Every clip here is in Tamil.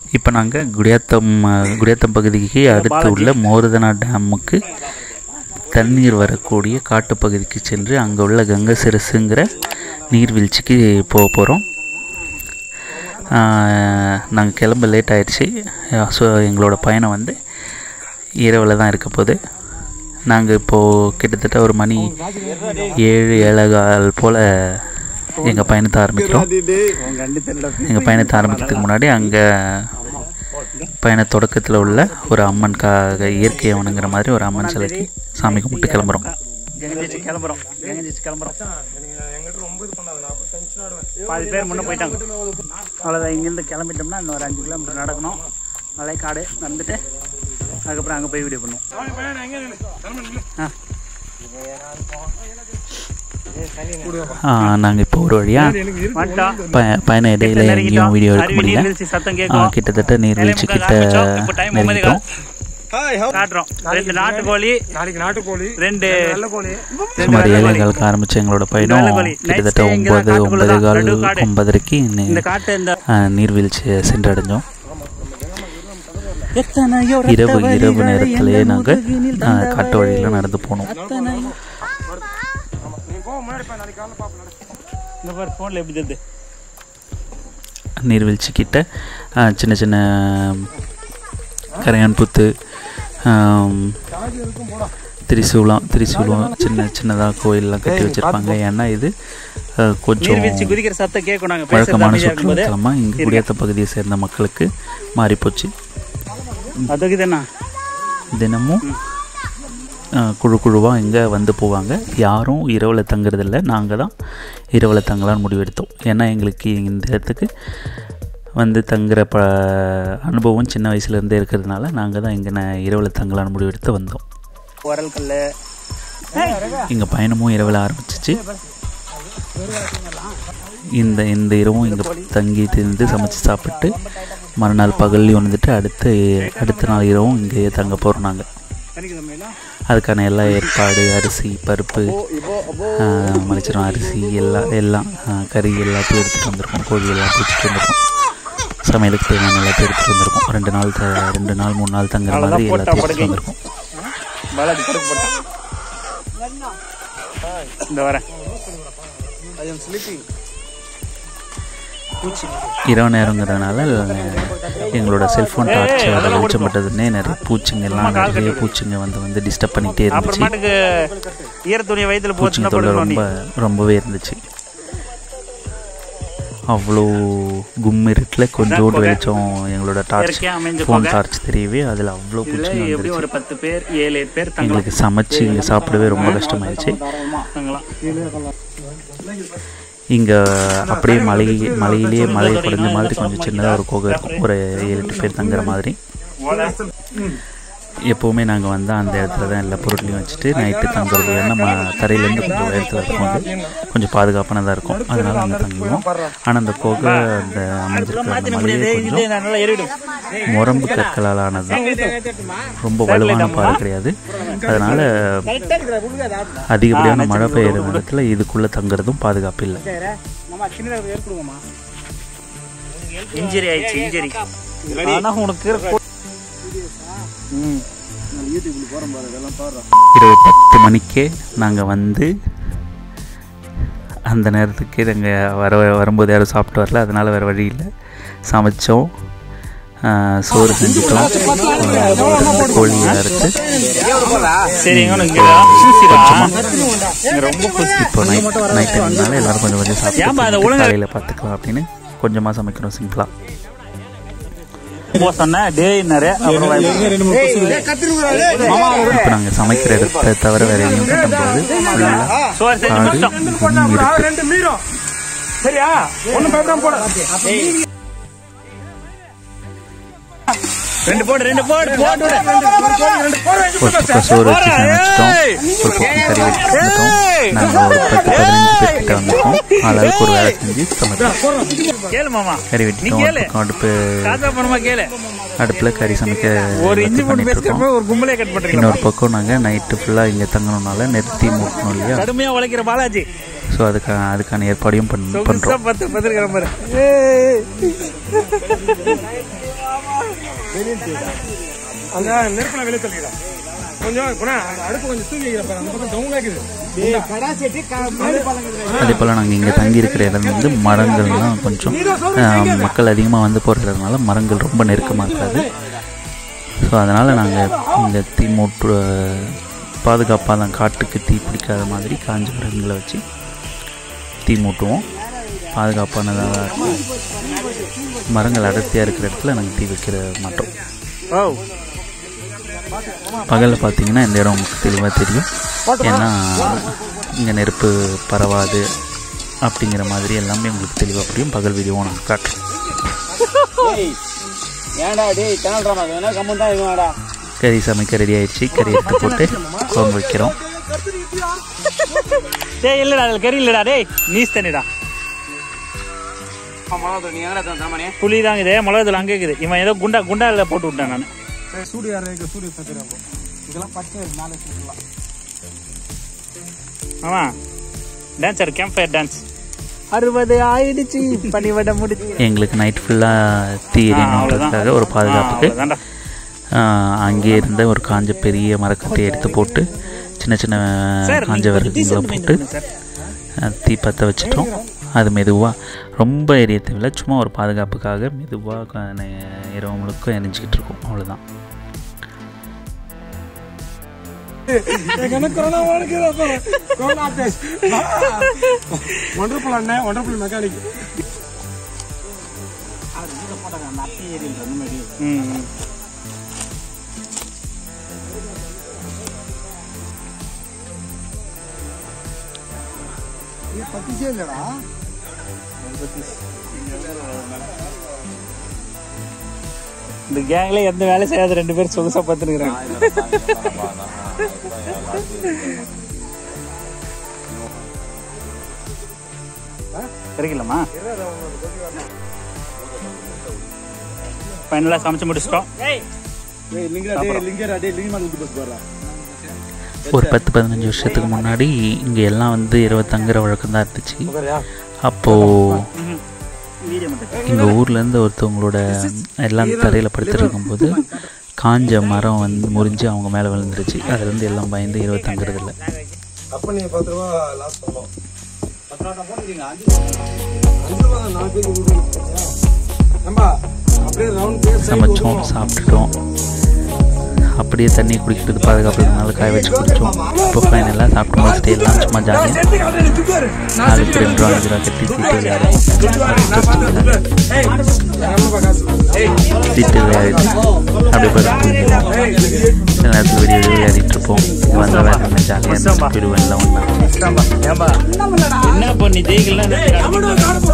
இப்போ நாங்கள் குடியாத்தம் அஹ், குடியாத்தம் பகுதிக்கு அடுத்து உள்ள மோர்தனா டேமுக்கு தண்ணீர் வரக்கூடிய காட்டுப்பகுதிக்கு சென்று அங்கே உள்ள கங்கை சிரசுங்கிற நீர்வீழ்ச்சிக்கு போக போகிறோம் நாங்கள் கிளம்ப லேட் ஆயிடுச்சு ஸோ எங்களோட பயணம் வந்து இரவில் தான் இருக்க போகுது நாங்கள் இப்போது கிட்டத்தட்ட ஒரு மணி ஏழு ஏழகால் போல் எங்கள் பயணத்தை ஆரம்பிக்கிறோம் எங்கள் பயணத்தை ஆரம்பிக்கிறதுக்கு முன்னாடி அங்கே பயண தொடக்கத்தில் உள்ள ஒரு அம்மனுக்காக இயற்கையை வணங்குற மாதிரி ஒரு அம்மன் சிலைக்கு சாமி கும்பிட்டு கிளம்புறோம் கங்கஞ்சிச்சு கிளம்புறோம் கங்கஞ்சிச்சு கிளம்புறோம் பாதி பேர் முன்ன போயிட்டாங்க அவ்வளோதான் இங்கேருந்து கிளம்பிட்டோம்னா இன்னும் ஒரு அஞ்சு கிலோமீட்டர் நடக்கணும் மலைக்காடு நடந்துட்டு அதுக்கப்புறம் அங்கே போய் வீடியோ பண்ணுவோம் ஆ நாங்கள் இப்போ ஒரு வழியாக வந்துட்டோம் ப பயண இடையில எங்கேயும் வீடியோ எடுக்க அருவி முடியல நீர்வீழ்ச்சி சத்தம் ஆ, கேட்கும் கிட்டத்தட்ட நீர்வீழ்ச்சி கிட்ட இப்போ டைம் ஒன்பது நெருங்கிட்டோம் காட்டுறோம் ரெண்டு நாட்டுக்கோழி நாளைக்கு நாட்டுக்கோழி ரெண்டு நல்ல கோழி ரெண்டு சுமார் வெள்ளை ஏழை கோழி. காலுக்கு ஆரம்பிச்ச எங்களோட பயணம் வெள்ளை கோழி. கிட்டத்தட்ட Next இங்க ஒன்பது காட்டுக்குள்ள ஒன்பது தான். கால் நடு காடு. ஒன்பதரைக்கு இந்த நி- காட்டு இந்த ஆ, நீர்வீழ்ச்சியை சென்றடைஞ்சோம் எத்தனையோ இரவு ரத்த இரவு வலிகளை நேரத்திலேயே எந்த நாங்கள் முதுகினில் ஆ, தந்த காட்டு வழியில் நடந்து போனோம் அத்தனையும் இந்த பாரு ஃபோனில் எப்படி தெரியுது நீர்வீழ்ச்சி கிட்ட ஆ, சின்ன சின்ன கரையான் புத்து ஆம், திரிசூலம் திரிசூலம் சின்ன சின்னதாக கோயிலெலாம் கட்டி வச்சுருப்பாங்க ஏன்னா இது ஆ, கொஞ்சம் நீர்வீழ்ச்சி குதிக்கிற சத்தம் கேட்கும் நாங்கள் பேசுறது வழக்கமான அமைதியாக இருக்கும்போது சுற்றுலாத்தலமாக இங்கே குடியாத்த பகுதியை சேர்ந்த மக்களுக்கு மாறிப்போச்சு அதுக்கு தானே தினமும் ஆ, குழு குழுவாக இங்கே வந்து போவாங்க யாரும் இரவில் தங்குறதில்ல நாங்கள் தான் இரவில் தங்கலான்னு முடிவெடுத்தோம் ஏன்னா எங்களுக்கு இந்த இடத்துக்கு வந்து தங்குற ப அனுபவம் சின்ன வயசுலேருந்தே இருக்கிறதுனால நாங்கள் தான் இங்கே நான் இரவில் தங்கலான்னு முடிவெடுத்து வந்தோம் உரல் கல் இங்கே பயணமும் இரவில் ஆரம்பிச்சிச்சு இந்த இந்த இரவும் இங்கே தங்கி திருந்து சமைச்சு சாப்பிட்டு மறுநாள் பகல்லையும் வந்துட்டு அடுத்து அடுத்த நாள் இரவும் இங்கேயே தங்க போகிறோம் நாங்கள் அதுக்கான எல்லா ஏற்பாடு அரிசி பருப்பு மலைச்சிரம் அரிசி எல்லாம் எல்லாம் ஆ, கறி எல்லாத்தையும் எடுத்துகிட்டு வந்திருக்கோம் கோழி எல்லாம் பிடிச்சிட்டு வந்திருக்கோம் சமையலுக்கு தேவையான எல்லாத்தையும் எடுத்துகிட்டு வந்திருக்கோம் ரெண்டு நாள் த- ரெண்டு நாள் மூணு நாள் தங்குற மாதிரி எல்லாத்தையும் எடுத்துகிட்டு வந்திருக்கோம் பாலாஜி படுக்க போட்டான் இந்த வரேன் இரவு நேரங்கிறதுனால எங்களோட செல்ஃபோன் டார்ச் அதை வெளிச்சம் பட்டதுன்னே நிறைய பூச்சிங்க எல்லாம் நிறைய பூச்சிங்க வந்து வந்து டிஸ்டர்ப் பண்ணிகிட்டே இருந்துச்சு அப்புறமாட்டுக்கு ஈர துணியை வயிற்றுல பூச்சிங்க போச்சுன்னா தொல்லை படுக்கணும் நீ ரொம்ப ரொம்பவே இருந்துச்சு அவ்வளோ கும்மிருட்டில் கொஞ்சோண்டு வெளிச்சம் எங்களோட டார்ச் இயற்கையா அமைஞ்ச ஃபோன் புகை. டார்ச் தெரியவே அதில் அவ்வளோ இதுல பூச்சிங்க எப்படியும் வந்துருச்சு ஒரு பத்து பேர் ஏழு எட்டு பேர் தங்கலாம் எங்களுக்கு சமைச்சு இங்கே சாப்பிடவே ரொம்ப கஷ்டமாயிடுச்சு தங்கலாம் இங்கே அப்படியே மலை மலையிலேயே மலை குறைஞ்ச மாதிரி கொஞ்சம் சின்னதாக ஒரு கோகை இருக்கும் ஒரு ஏழு எட்டு பேர் தங்குற மாதிரி எப்போவுமே நாங்கள் வந்து அந்த இடத்துல தான் எல்லா பொருட்களையும் வச்சுட்டு நைட்டு தங்குறது ஏன்னா நம்ம தரையிலேருந்து கொஞ்சம் உயரத்தில் இருக்கும் அது கொஞ்சம் பாதுகாப்பானதாக இருக்கும் அதனால அங்கே தங்குவோம் ஆனால் அந்த கோகை அந்த அமைஞ்சிருக்கிற அந்த மலையே கொஞ்சம் நல்லா ஏறிடும் முரம்பு கற்களால் ஆனது தான் ரொம்ப வலுவான பாறை கிடையாது அதனால் அதிகப்படியான மழை பெய்யுற இடத்துல இதுக்குள்ளே தங்குறதும் பாதுகாப்பு இல்லை இன்ஜுரி ஆயிடுச்சு இன்ஜுரி ஆனா உனக்கு ம் இரவு பத்து மணிக்கே நாங்கள் வந்து அந்த நேரத்துக்கு நாங்கள் வர வரும்போது யாரும் சாப்பிட்டு வரல அதனால் வேறு வழி இல்லை சமைச்சோம் ஆஹ் சோறு செஞ்சுட்டோம் ஒரு ரெண்டு கோழி அறுத்து சரி இங்க ரொம்ப குசி இப்போ நைட் நைட் டைம்னால எல்லாரும் கொஞ்சம் கொஞ்சம் ஏன்பா அதை சாப்பிட்டு ஒழுங்கா- காலையில் பார்த்துக்கலாம் அப்படின்னு கொஞ்சமாக சமைக்கணும் சிம்பிளாக போ சொன்ன டேய் நிறைய அப்புறம் இப்போ நாங்கள் சமைக்கிற இடத்த தவிர வேறு எங்கேயும் கட்டும்போது ஃபுல்லாக சோறு செஞ்சு காடு முடிச்சிட்டோம் கும் இருக்கு ரெண்டு மீறும் சரியா ஒண்ணும் பயப்படாம போட ரெண்டு போடு ரெண்டு போடு போட்டு விடு. ஒரு பக்கம் சோறு வச்சு சமைச்சிட்டோம் ஒரு பக்கம் கறி வச்சு வந்துட்டோம் நாங்கள் ஒரு பத்து பதினஞ்சு பேர்கிட்ட வந்துட்டோம் ஆளாளுக்கு ஒரு வேலை செஞ்சு சமைச்சோம் கேளு மாமா கறி நீ வெட்டிட்டோம் ஒரு கேளு பக்கம் அடுப்பு காசா பணமா கேளு அடுப்பில் கறி சமைக்க ஒரு இஞ்சி எல்லாத்தையும் போட்டு பண்ணிட்டு இருக்கோம் பேசுறப்ப ஒரு கும்பலே கட் பண்றீங்க இன்னொரு பக்கம் நாங்கள் நைட்டு ஃபுல்லாக இங்கே தங்கணும்னால நிறுத்தி மூட்டணும் இல்லையா கடுமையா உழைக்கிற பாலாஜி ஸோ அதுக்கு அதுக்கான ஏற்பாடையும் பண் சொகுசா பண்ணுறோம் பத்து பத்து கிளம்புற அந்த நெருப்புல வெளியே தள்ளிடா கொஞ்சம் குணா அந்த அடுப்பு கொஞ்சம் தூக்கி வைக்கிற பாரு அந்த பக்கம் டவுன் ஆக்குது அதே போல் நாங்கள் இங்கே தங்கி இருக்கிற இடம் வந்து மரங்கள்லாம் கொஞ்சம் ஆஹ், மக்கள் அதிகமாக வந்து போகிறதுனால மரங்கள் ரொம்ப நெருக்கமாக இருக்காது ஸோ அதனால் நாங்கள் இங்கே தீ மூட்டு பாதுகாப்பாக தான் காட்டுக்கு தீ பிடிக்காத மாதிரி காஞ்ச மரங்களை வச்சு தீ மூட்டுவோம் பாதுகாப்பானதாக இருக்கும் மரங்கள் அடர்த்தியாக இருக்கிற இடத்துல நாங்கள் தீ வைக்கிற மாட்டோம் ஓ பகலில் பார்த்தீங்கன்னா இந்த இடம் உங்களுக்கு தெளிவாக தெரியும் ஏன்னா இங்கே நெருப்பு பரவாது அப்படிங்கிற மாதிரி எல்லாமே உங்களுக்கு தெளிவாக புரியும் பகல் வீடியோவும் நான் காட்டுறேன் ஏன்டா டேய் சேனல் ட்ராமா வேணா கம்மன் தான் வேணாடா கறி சமைக்க ரெடி ஆயிடுச்சு கறி எடுத்து போட்டு குழம்பு வைக்கிறோம் டேய் இல்லடா அதுல கறி இல்லடா டேய் நீஸ் தண்ணிடா மிளகா நீ எங்கடா தாமனே புளி தான் இது மிளகு தூள் அங்கே இருக்குது இவன் ஏதோ குண்டா குண்டால போட்டு விட்டேன் நான் சூடு யாரு சூடு சத்திரம் இதெல்லாம் பச்சை மேலே சூடலாம் ஆமா டான்ஸ் ஆடு கேம்ப் ஃபயர் டான்ஸ் அறுபது ஆயிடுச்சு பனிவட முடிச்சு எங்களுக்கு நைட் ஃபுல்லாக தீ எரியணுன்றதுக்காக ஒரு பாதுகாப்புக்கு அவ்வளோதான்டா ஆஹ், அங்கேயே இருந்த ஒரு காஞ்ச பெரிய மரக்கட்டையை எடுத்து போட்டு சின்ன சின்ன சார் காஞ்ச விறகுங்களை போட்டு சார் அஹ், தீ பற்ற வச்சிட்டோம் அது மெதுவாக ரொம்ப எரிய தேவையில்ல சும்மா ஒரு பாதுகாப்புக்காக மெதுவாக இரவு முழுக்க எரிஞ்சிக்கிட்டு இருக்கோம் அவ்வளோதான் எனக்கு கொரோனா வாழ்க்கை கொரோனா டெஸ்ட் ஒண்டர்ஃபுல் அண்ணன் ஒண்டர்ஃபுல் மெக்கானிக் ம் ம். பத்திச்சே இல்லடா இந்த கேங்ல எந்த வேலை செய்யாத ரெண்டு பேரும் சொகுசா பார்த்துருக்குறாங்க கிடைக்கலாமா ஃபைனலாக சமைச்சு முடிச்சிட்டோம் லிங்கரா டேய் லிங்கமான் விட்டு பஸ் போறா ஒரு பத்து பதினஞ்சு வருஷத்துக்கு முன்னாடி இங்கே எல்லாம் வந்து இரவு தங்குற வழக்கம் தான் இருந்துச்சு அப்போது வீடியோ மட்டும் எங்கள் ஊர்லேருந்து ஒருத்தவங்களோட எல்லாம் தரையில் படுத்துட்டு இருக்கும்போது காஞ்ச மரம் வந்து முறிஞ்சு அவங்க மேலே விழுந்துருச்சு அதுலேருந்து எல்லாம் பயந்து இரவு தங்குறது இல்லை அப்ப நீ பத்து ரூபா லாஸ் பண்ணோம் அஞ்சு ரூபா தான் நாலு பேருக்கு கொடுக்கணும். ஏம்பா, அப்படியே ரவுண்ட் பேர் சமைச்சோம் சாப்பிட்டுட்டோம் அப்படியே தண்ணி குடிக்கிறது பாதுகாப்பு இருந்தனால காய வச்சு குடித்தோம் இப்போ ஃபைனலாக சாப்பிட்டு முடிச்சுட்டு எல்லாம் சும்மா ஜாலியாக நாலுக்கு ரெண்டு ரூபா அஞ்சு ரூபா கட்டி சீட்டு விளையாடுவோம் சீட்டு விளையாடிட்டு அப்படியே படுத்து தூங்கிடுவோம் சில நேரத்தில் வெளியே வெளியே விளையாடிட்டு இருப்போம் இது வந்தால் வேறு என்ன ஜாலியாக போயிடுவோம் எல்லாம் ஒன்றா என்ன பண்ணி ஜெயிக்கலாம்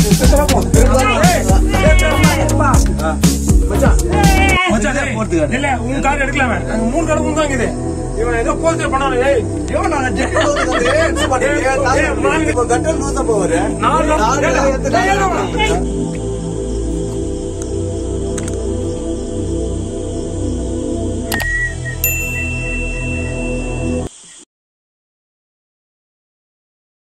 இல்ல உன் கார்டு எடுக்கலாமே அங்க மூணு கார்டு உன் தான் இருக்குது இவன் ஏதோ போஸ்டர் பண்ணானே ஏய் இவன் நான் நாலு நாலு